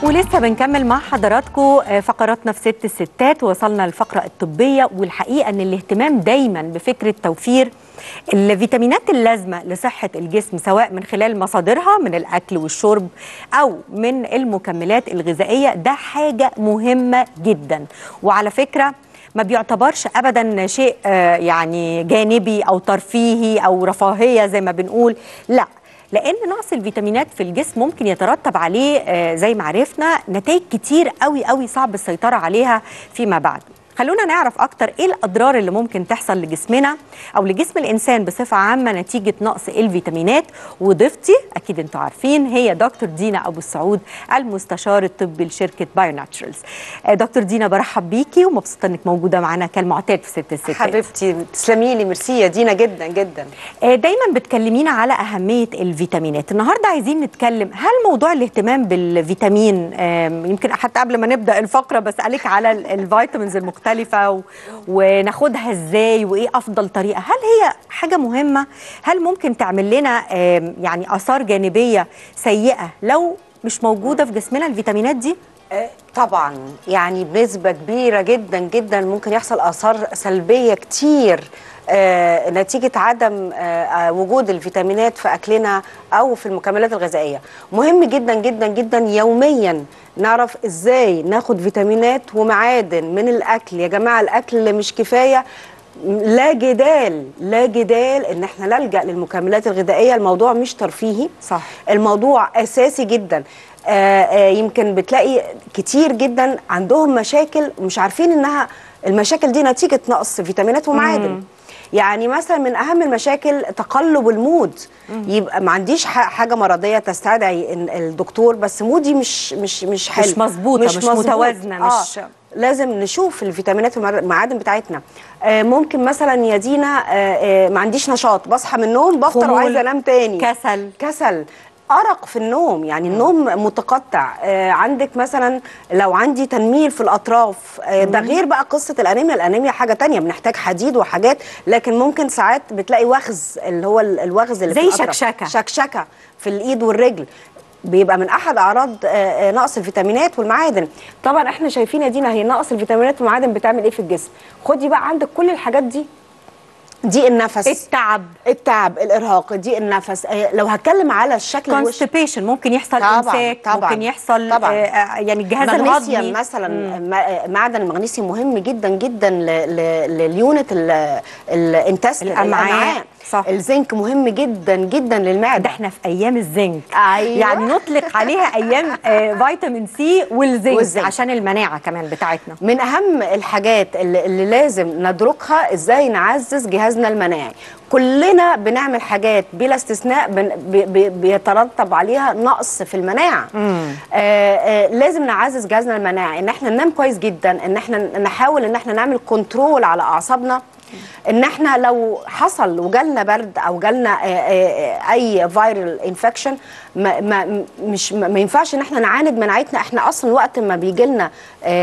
ولسه بنكمل مع حضراتكم فقراتنا في ست الستات وصلنا للفقرة الطبية والحقيقة أن الاهتمام دايما بفكرة توفير الفيتامينات اللازمة لصحة الجسم سواء من خلال مصادرها من الأكل والشرب أو من المكملات الغذائية ده حاجة مهمة جدا وعلى فكرة ما بيعتبرش ابدا شيء آه، يعني جانبي او ترفيهي او رفاهيه زي ما بنقول لا لان نقص الفيتامينات في الجسم ممكن يترتب عليه آه، زي ما عرفنا نتائج كتير قوي قوي صعب السيطره عليها فيما بعد خلونا نعرف اكتر ايه الاضرار اللي ممكن تحصل لجسمنا او لجسم الانسان بصفه عامه نتيجه نقص الفيتامينات وضيفتي اكيد انتوا عارفين هي دكتور دينا ابو السعود المستشار الطبي لشركه بايو ناتشرالز آه، دكتور دينا برحب بيكي ومبسوطه انك موجوده معانا كالمعتاد في ست الستات حبيبتي تسلمي لي ميرسي يا دينا جدا جدا آه، دايما بتكلمينا على أهمية الفيتامينات النهاردة عايزين نتكلم هل موضوع الاهتمام بالفيتامين آم، يمكن حتى قبل ما نبدأ الفقرة بسألك على ال- الفيتامينز المختلفة و- وناخدها ازاي وايه أفضل طريقة هل هي حاجة مهمة هل ممكن تعمل لنا آم، يعني آثار جانبية سيئة لو مش موجودة في جسمنا الفيتامينات دي آه، طبعا يعني بنسبة كبيرة جدا جدا ممكن يحصل آثار سلبية كتير آه، نتيجة عدم آه، آه، وجود الفيتامينات في أكلنا أو في المكملات الغذائية مهم جدا جدا جدا يوميا نعرف إزاي ناخد فيتامينات ومعادن من الأكل يا جماعة الأكل مش كفاية لا جدال لا جدال ان احنا نلجا للمكملات الغذائيه الموضوع مش ترفيهي صح. الموضوع اساسي جدا آه آه يمكن بتلاقي كتير جدا عندهم مشاكل ومش عارفين انها المشاكل دي نتيجه نقص فيتامينات ومعادن يعني مثلا من اهم المشاكل تقلب المود يبقى ما عنديش ح- حاجه مرضيه تستدعي إن الدكتور بس مودي مش مش مش حلو مش مظبوطة، مش مظبوط. متوازنة، مش- لازم نشوف الفيتامينات والمعادن بتاعتنا آه ممكن مثلا يا دينا آه آه ما عنديش نشاط بصحى من النوم بفطر خمول، وعايزه انام تاني كسل. كسل أرق في النوم يعني النوم متقطع آه عندك مثلا لو عندي تنميل في الأطراف آه ده غير بقى قصة الأنيميا الأنيميا حاجة تانية بنحتاج حديد وحاجات لكن ممكن ساعات بتلاقي وخز اللي هو ال- الوخز اللي زي في الأطراف. شكشكة. شكشكة في الإيد والرجل بيبقى من احد اعراض آه، آه، نقص الفيتامينات والمعادن طبعا احنا شايفين يا دينا هي نقص الفيتامينات والمعادن بتعمل ايه في الجسم خدي بقى عندك كل الحاجات دي دي النفس التعب التعب الارهاق دي النفس آه، لو هتكلم على الشكل الوش كونستيبيشن ممكن يحصل طبعاً، امساك طبعاً، ممكن يحصل طبعاً. آه، آه، يعني الجهاز مغنيسيوم الهضمي مثلا ما- معدن المغنيسيوم مهم جدا جدا ل- ل- لليونت ال- الانتست الأمعاء. صح. الزنك مهم جدا جدا ده للمعده احنا في ايام الزنك أيوة. يعني نطلق عليها ايام آه، فيتامين سي والزنك, والزنك. عشان المناعه كمان بتاعتنا من اهم الحاجات اللي, اللي لازم ندركها ازاي نعزز جهازنا المناعي كلنا بنعمل حاجات بلا استثناء بن بي بي بيترتب عليها نقص في المناعه آه آه لازم نعزز جهازنا المناعي ان احنا ننام كويس جدا ان احنا نحاول ان احنا نعمل كنترول على اعصابنا ان احنا لو حصل وجالنا برد او جالنا آه، آه، آه، اي فيرال انفكشن ما ما مش ما ما ينفعش ان احنا نعاند مناعتنا احنا اصلا وقت ما بيجي لنا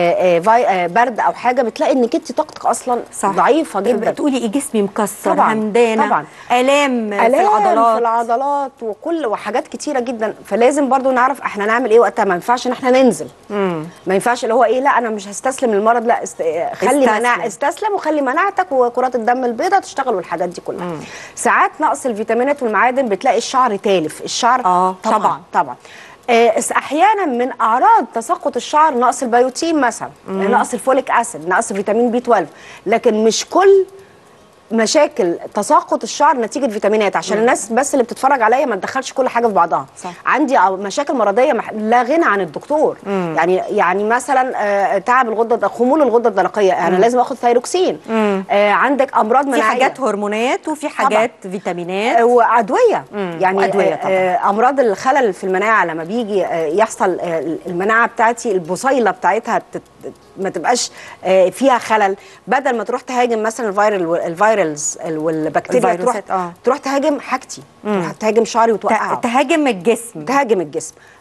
برد او حاجه بتلاقي انك انت طاقتك اصلا صح. ضعيفه جدا بتقولي ايه جسمي مكسر طبعاً، همدانه طبعاً. الام في آلام العضلات في العضلات وكل وحاجات كتيره جدا فلازم برضو نعرف احنا نعمل ايه وقتها ما ينفعش ان احنا ننزل ما ينفعش اللي هو ايه لا انا مش هستسلم للمرض لا است... خلي استسلم. مناعة استسلم وخلي مناعتك وكرات الدم البيضاء تشتغل والحاجات دي كلها ساعات نقص الفيتامينات والمعادن بتلاقي الشعر تالف الشعر آه، طبعا طبعاً. طبعا آه، بس احيانا من اعراض تساقط الشعر نقص البيوتين مثلا نقص الفوليك اسيد نقص فيتامين بي 12 لكن مش كل مشاكل تساقط الشعر نتيجه فيتامينات عشان الناس بس اللي بتتفرج عليا ما تدخلش كل حاجه في بعضها صح. عندي أو مشاكل مرضيه مح... لا غنى عن الدكتور يعني يعني مثلا آه، تعب الغده خمول الغده الدرقيه انا لازم اخد ثايروكسين آه، عندك امراض في مناعيه حاجات هرمونات وفي حاجات فيتامينات آه، وادويه يعني وأدوية آه، طبعاً. آه، امراض الخلل في المناعه لما بيجي آه، يحصل آه، المناعه بتاعتي البصيله بتاعتها تت- ما تبقاش آه، فيها خلل بدل ما تروح تهاجم مثلا الفيرال الفيرالز والبكتيريا تروح الفيروسات، آه. تروح تهاجم حاجتي تروح تهاجم شعري وتوقعه ت- تهاجم الجسم تهاجم الجسم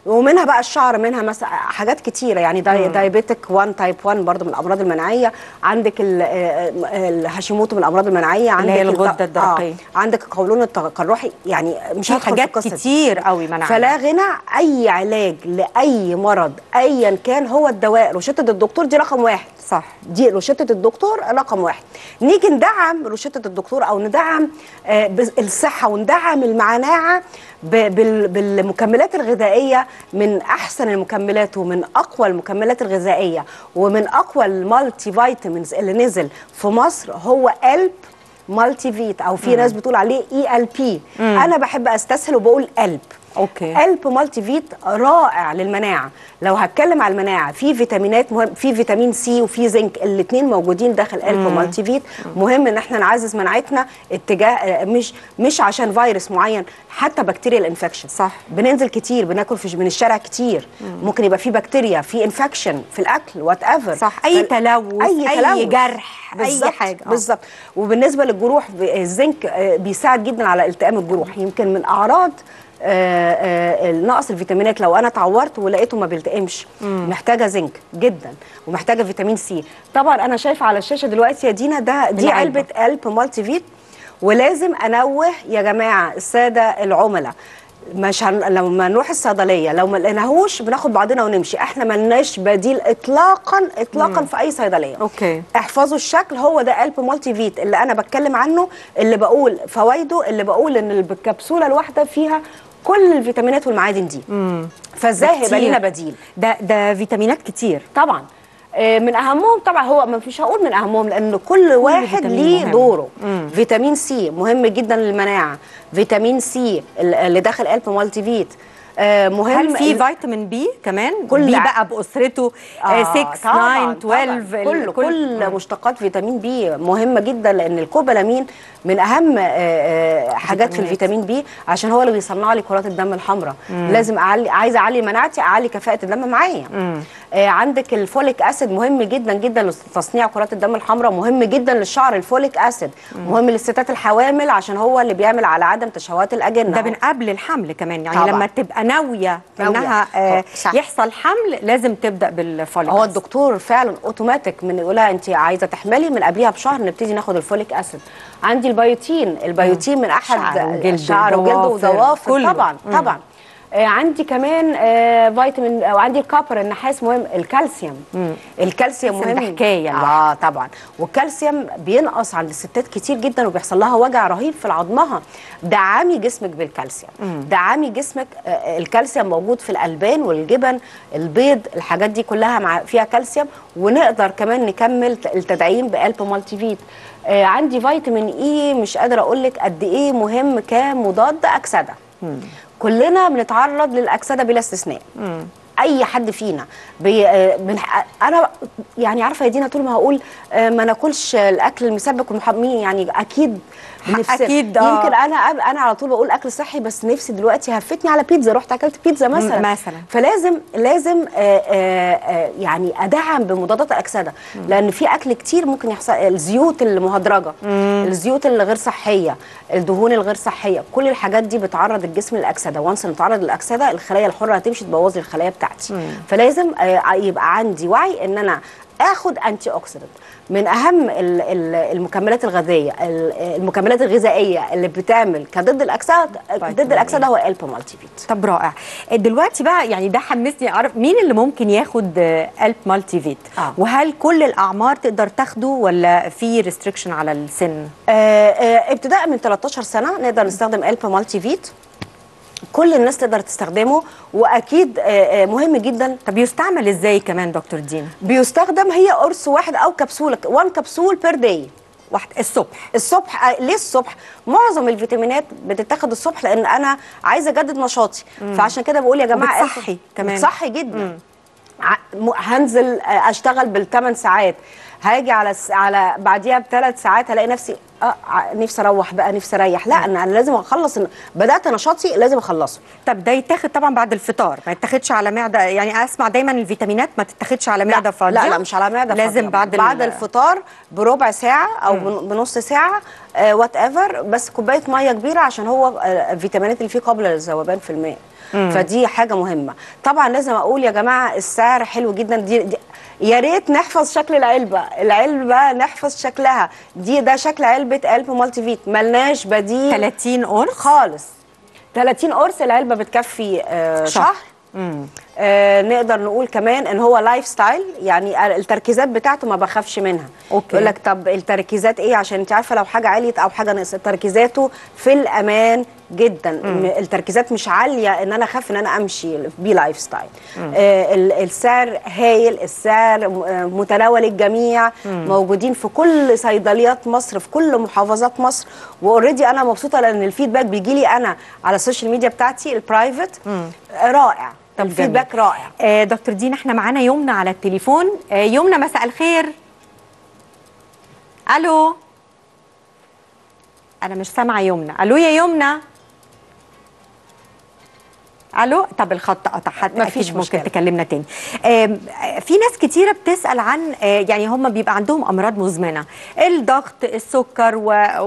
ومنها بقى الشعر منها مثلا حاجات كتيره يعني داي دايبيتك 1 تايب 1 برضو من الامراض المناعيه عندك ال- آه، الهاشيموتو من الامراض المناعيه عندك هي الت- الغدة الدرقية. آه عندك القولون التقرحي يعني مش في هدخل في حاجات القصة دي. كتير قوي مناعية. فلا غنى اي علاج لاي مرض ايا كان هو الدواء روشته الدكتور دي رقم واحد صح دي روشته الدكتور رقم واحد نيجي ندعم روشته الدكتور او ندعم آه، بز- الصحه وندعم المناعه ب- بال- بالمكملات الغذائيه من احسن المكملات ومن اقوى المكملات الغذائيه ومن اقوى المالتي فيتامينز اللي نزل في مصر هو قلب مالتي فيت او في ناس بتقول عليه اي ال بي انا بحب استسهل وبقول قلب أوكي. قلب مالتي فيت رائع للمناعه لو هتكلم على المناعه في فيتامينات مهم في فيتامين سي وفي زنك الاثنين موجودين داخل قلب مالتي فيت مهم ان احنا نعزز مناعتنا اتجاه آه، مش مش عشان فيروس معين حتى بكتيريا الانفكشن صح. بننزل كتير بناكل في من الشارع كتير ممكن يبقى في بكتيريا في انفكشن في الاكل وات ايفر صح اي تلوث اي, جرح اي بالظبط حاجه آه. بالظبط وبالنسبه للجروح ب- الزنك آه، بيساعد جدا على التئام الجروح يمكن من اعراض آه، آه، نقص الفيتامينات لو انا اتعورت ولقيته ما بيلتئمش محتاجه زنك جدا ومحتاجه فيتامين سي طبعا انا شايفه على الشاشه دلوقتي يا دينا ده دي العلبة. علبه قلب مالتي فيت ولازم انوه يا جماعه الساده العملاء مش هن... لما نروح الصيدليه لو ما لقيناهوش بناخد بعضنا ونمشي احنا ملناش بديل اطلاقا اطلاقا في اي صيدليه أوكي. احفظوا الشكل هو ده قلب مالتي فيت اللي انا بتكلم عنه اللي بقول فوائده اللي بقول ان الكبسوله الواحده فيها كل الفيتامينات والمعادن دي فازاي هيبقى كتير. لينا بديل ده ده فيتامينات كتير طبعا آه، من اهمهم طبعا هو ما فيش هقول من اهمهم لان كل واحد فيتامين ليه مهم. دوره فيتامين سي مهم جدا للمناعه فيتامين سي اللي داخل قلب مالتي فيت آه، مهم هل في ال- فيتامين بي كمان كل بي ع- بقى باسرته آه، 6 طبعاً، 9 طبعاً. 12 كل كل مشتقات فيتامين بي مهمه جدا لان الكوبالامين من اهم آه، آه، حاجات في فيتامينات. الفيتامين بي عشان هو اللي بيصنع لي كرات الدم الحمراء لازم اعلي عايزه اعلي مناعتي اعلي كفاءه الدم معايا آه، عندك الفوليك اسيد مهم جدا جدا لتصنيع كرات الدم الحمراء مهم جدا للشعر الفوليك اسيد مهم للستات الحوامل عشان هو اللي بيعمل على عدم تشوهات الاجنه ده من قبل الحمل كمان يعني طبعاً. لما تبقى ناويه ناوية. انها آه صح. يحصل حمل لازم تبدا بالفوليك هو أسيد. الدكتور فعلا اوتوماتيك من يقولها انت عايزه تحملي من قبلها بشهر نبتدي ناخد الفوليك اسيد عندي البيوتين البيوتين من احد شعر وجلد شعر وجلد وضوافر، وضوافر كله. طبعا طبعا آه عندي كمان آه فيتامين او عندي الكابر النحاس مهم الكالسيوم الكالسيوم الكالسيوم مهم ده حكاية اه طبعا والكالسيوم بينقص عند الستات كتير جدا وبيحصل لها وجع رهيب في عظمها دعمي جسمك بالكالسيوم دعمي جسمك آه، آه، الكالسيوم موجود في الالبان والجبن البيض الحاجات دي كلها مع فيها كالسيوم ونقدر كمان نكمل ت- التدعيم بقلب مالتي فيت آه عندي فيتامين اي مش قادره اقول لك قد ايه مهم كمضاد اكسده كلنا بنتعرض للاكسده بلا استثناء اي حد فينا بي آه، من انا يعني عارفه يا دينا طول ما هقول آه، ما ناكلش الاكل المسبك والمحمين يعني اكيد بنفسنا. أكيد، آه. يمكن انا انا على طول بقول اكل صحي بس نفسي دلوقتي هفتني على بيتزا رحت اكلت بيتزا مثلا مثلاً. فلازم لازم آه، آه، آه، يعني ادعم بمضادات الاكسده لان في اكل كتير ممكن يحصل الزيوت المهدرجه الزيوت اللي غير صحيه الدهون الغير صحيه كل الحاجات دي بتعرض الجسم للاكسده وانس نتعرض للاكسده الخلايا الحره هتمشي تبوظ لي الخلايا بتاعتي فلازم آه، يبقى عندي وعي ان انا اخد انتي اوكسيدنت من اهم ال- ال- المكملات الغذائيه ال- المكملات الغذائيه اللي بتعمل كضد الاكسده ضد الاكسده هو الب مالتي فيت طب رائع دلوقتي بقى يعني ده حمسني اعرف مين اللي ممكن ياخد آه، قلب مالتي فيت آه. وهل كل الاعمار تقدر تاخده ولا في ريستريكشن على السن آه، آه، ابتداء من 13 سنه نقدر نستخدم الب مالتي فيت كل الناس تقدر تستخدمه واكيد آه، آه، مهم جدا طب يستعمل ازاي كمان دكتور دين بيستخدم هي قرص واحد او كبسوله 1 كبسول بير داي واحد الصبح الصبح آه، ليه الصبح معظم الفيتامينات بتتاخد الصبح لان انا عايزه اجدد نشاطي فعشان كده بقول يا جماعه وبتصحي كمان. صحي جدا ع- م- هنزل آه، اشتغل بالثمان ساعات هاجي على س... على بعديها بثلاث ساعات هلاقي نفسي اه ع- نفسي اروح بقى نفسي اريح لا انا أنا لازم اخلص بدات نشاطي لازم اخلصه طب ده يتاخد طبعا بعد الفطار ما يتاخدش على معده يعني اسمع دايما الفيتامينات ما تتاخدش على معده فاضيه لا لا مش على معده لازم فاضية. بعد ال- بعد الفطار بربع ساعه او بن- بنص ساعه وات ايفر بس كوبايه ميه كبيره عشان هو آه، الفيتامينات اللي فيه قابله للذوبان في الماء فدي حاجه مهمه طبعا لازم اقول يا جماعه السعر حلو جدا دي, دي يا ريت نحفظ شكل العلبه العلبه نحفظ شكلها دي ده شكل علبه قلب مالتي فيت ملناش بديل 30 قرص خالص 30 قرص العلبه بتكفي آه شهر. شهر آه نقدر نقول كمان ان هو لايف ستايل يعني التركيزات بتاعته ما بخافش منها أوكي. يقول لك طب التركيزات ايه عشان انت عارفه لو حاجه عليت او حاجه نقصت تركيزاته في الامان جدا م- التركيزات مش عاليه ان انا اخاف ان انا امشي بيه لايف ستايل آه ال- السعر هايل السعر م- آه، متناول الجميع موجودين في كل صيدليات مصر في كل محافظات مصر واوريدي انا مبسوطه لان الفيدباك بيجي لي انا على السوشيال ميديا بتاعتي البرايفت آه، رائع طب الفيدباك جميل. رائع آه دكتور دينا احنا معانا يمنى على التليفون آه يمنى مساء الخير الو انا مش سامعه يمنى الو يا يمنى الو طب الخط قطع حد مفيش اكيد ممكن مشكلة. تكلمنا تاني آم، آه، في ناس كتيره بتسال عن آه، يعني هم بيبقى عندهم امراض مزمنه الضغط السكر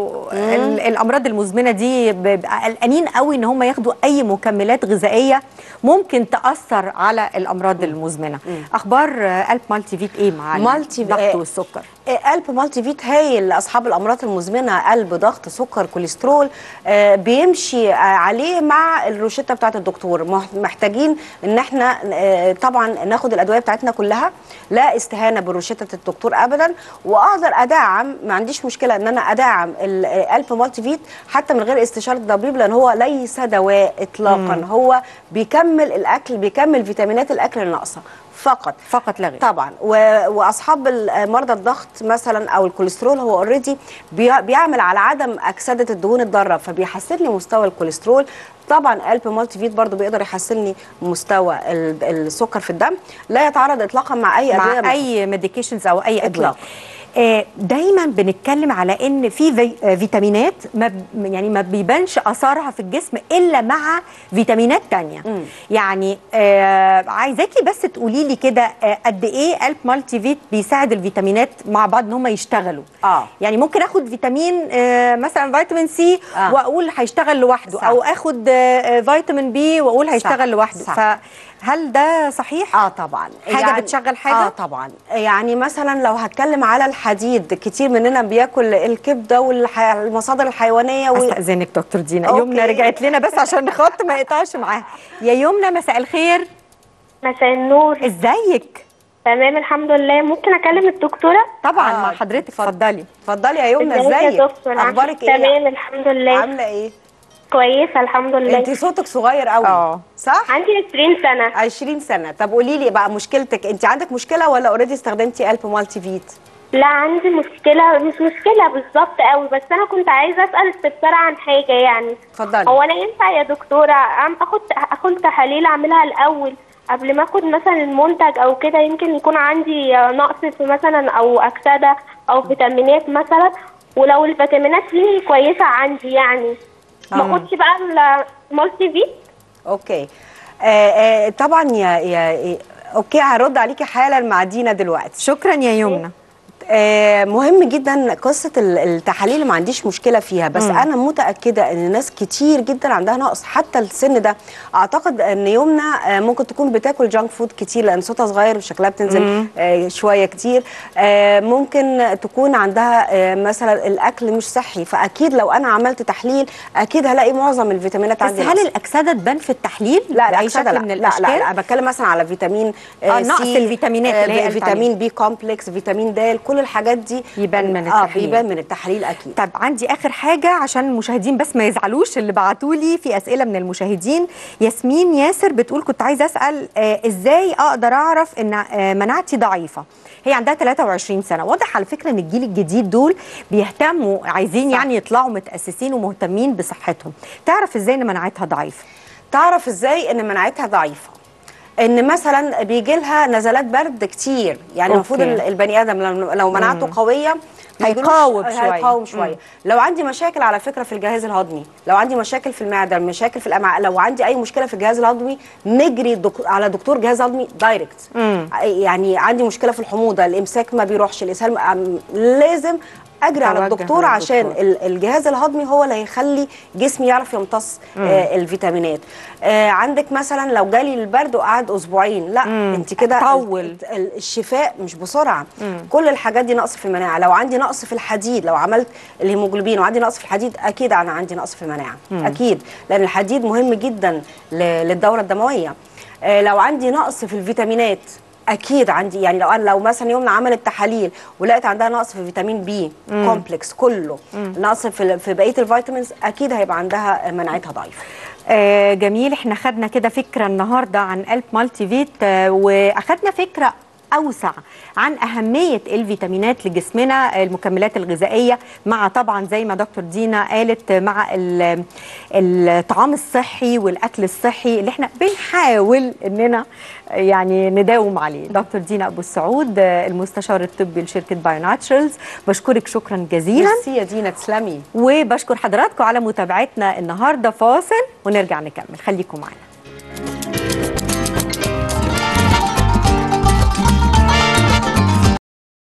والامراض المزمنه دي بيبقى قلقانين قوي ان هم ياخدوا اي مكملات غذائيه ممكن تاثر على الامراض المزمنه اخبار آه، قلب مالتي فيت ايه مع مالتي- الضغط آه، والسكر آه، قلب مالتي فيت هايل لاصحاب الامراض المزمنه قلب ضغط سكر كوليسترول آه، بيمشي آه، عليه مع الروشته بتاعه الدكتور مح- محتاجين ان احنا آه، طبعا ناخد الادويه بتاعتنا كلها لا استهانه بروشته الدكتور ابدا واقدر ادعم ما عنديش مشكله ان انا ادعم ال- آه، قلب مالتي فيت حتى من غير استشاره الطبيب لان هو ليس دواء اطلاقا هو بيكمل الاكل بيكمل فيتامينات الاكل الناقصه فقط فقط لا غير طبعا و... واصحاب ال- مرضى الضغط مثلا او الكوليسترول هو اوريدي بي... بيعمل على عدم اكسده الدهون الضاره فبيحسن لي مستوى الكوليسترول طبعا قلب مالتي فيت برضو بيقدر يحسن لي مستوى ال... السكر في الدم لا يتعارض اطلاقا مع اي ادويه مع اي ميديكيشنز او اي ادويه إطلاقاً. آه، دايما بنتكلم على ان في في آه، فيتامينات ما ب- يعني ما بيبانش اثرها في الجسم الا مع فيتامينات تانية مم. يعني آه عايزاكي بس تقولي لي كده آه، قد ايه قلب مالتي فيت بيساعد الفيتامينات مع بعض ان هم يشتغلوا اه يعني ممكن اخد فيتامين آه مثلا فيتامين سي آه. واقول هيشتغل لوحده صح. او اخد آه، آه، فيتامين بي واقول هيشتغل لوحده صح. فهل ده صحيح اه طبعا حاجة بتشغل حاجة؟ اه طبعا يعني مثلا لو هتكلم على الحديد كتير مننا بياكل الكبده والمصادر الحيوانيه و... استاذنك دكتور دينا أوكي. يمنى رجعت لنا بس عشان الخط ما يقطعش معاها يا يمنى مساء الخير مساء النور ازيك تمام الحمد لله ممكن اكلم الدكتوره طبعا آه، مع حضرتك اتفضلي اتفضلي يا يمنى ازيك ازيك يا دكتور اخبارك ايه تمام الحمد لله عامله ايه كويسه الحمد لله انت صوتك صغير قوي آه. صح عندي 20 سنه 20 سنه طب قولي لي بقى مشكلتك انت عندك مشكله ولا اوريدي استخدمتي قلب مالتي فيت لا عندي مشكله مش مشكله بالظبط قوي بس انا كنت عايزه اسال استفسار عن حاجه يعني اتفضلي هو انا ينفع يا دكتوره أعم- اخد اخد تحاليل اعملها الاول قبل ما اخد مثلا المنتج او كده يمكن يكون عندي نقص في مثلا او اكسده او فيتامينات مثلا ولو الفيتامينات فيه كويسه عندي يعني ما آه. اخدش بقى المالتي فيت اوكي آه آه طبعا يا يا اوكي هرد عليكي حالا مع دينا دلوقتي شكرا يا يمنى آه، مهم جدا قصه ال- التحاليل ما عنديش مشكله فيها بس مم. م. انا متاكده ان ناس كتير جدا عندها نقص حتى السن ده اعتقد ان يمنى آه، ممكن تكون بتاكل جانك فود كتير لان صوتها صغير وشكلها بتنزل مم. آه، شويه كتير آه، ممكن تكون عندها آه، مثلا الاكل مش صحي فاكيد لو انا عملت تحليل اكيد هلاقي معظم الفيتامينات بس عندي هل ناقصة. الاكسده تبان في التحليل لا باي الأكسدة شكل لا. من لا الاشكال لا لا بتكلم مثلا على فيتامين آه، نقص سي، الفيتامينات اللي هي قالت فيتامين بي كومبلكس فيتامين د كل الحاجات دي يبان من اه التحليل. بيبان من التحليل اكيد طب عندي اخر حاجه عشان المشاهدين بس ما يزعلوش اللي بعتوا لي في اسئله من المشاهدين ياسمين ياسر بتقول كنت عايزه اسال آه ازاي اقدر اعرف ان آه مناعتي ضعيفه هي عندها 23 سنه واضح على فكره ان الجيل الجديد دول بيهتموا عايزين صح. يعني يطلعوا متاسسين ومهتمين بصحتهم تعرف ازاي ان مناعتها ضعيفه تعرف ازاي ان مناعتها ضعيفه ان مثلا بيجي لها نزلات برد كتير يعني المفروض أوكي. ال- البني ادم لو- لو مناعته قويه ما يجيلوش- هيقاوم شوية. هيقاوم شويه لو عندي مشاكل على فكره في الجهاز الهضمي لو عندي مشاكل في المعده مشاكل في الامعاء لو عندي اي مشكله في الجهاز الهضمي نجري دك... على دكتور جهاز هضمي دايركت يعني عندي مشكله في الحموضه الامساك ما بيروحش الاسهال ما- لازم اجري على توجه الدكتور عشان للدكتور. ال- الجهاز الهضمي هو اللي هيخلي جسمي يعرف يمتص آه الفيتامينات آه عندك مثلا لو جالي البرد وقعد اسبوعين لا انت كده طول. ال- ال- الشفاء مش بسرعه كل الحاجات دي نقص في المناعه لو عندي نقص في الحديد لو عملت الهيموجلوبين وعندي نقص في الحديد اكيد انا عندي نقص في المناعه اكيد لان الحديد مهم جدا ل- للدوره الدمويه آه لو عندي نقص في الفيتامينات اكيد عندي يعني لو انا لو مثلا يومنا عملت تحاليل ولقيت عندها نقص في فيتامين بي كومبلكس كله نقص في في بقيه الفيتامينز اكيد هيبقى عندها مناعتها ضعيفه آه جميل احنا خدنا كده فكره النهارده عن قلب مالتي فيت آه واخدنا فكره اوسع عن اهميه الفيتامينات لجسمنا المكملات الغذائيه مع طبعا زي ما دكتور دينا قالت مع ال- الطعام الصحي والاكل الصحي اللي احنا بنحاول اننا يعني نداوم عليه دكتور دينا ابو السعود آه، المستشار الطبي لشركه بايو ناتشرالز بشكرك شكرا جزيلا ميرسي يا دينا تسلمي وبشكر حضراتكم على متابعتنا النهارده فاصل ونرجع نكمل خليكم معنا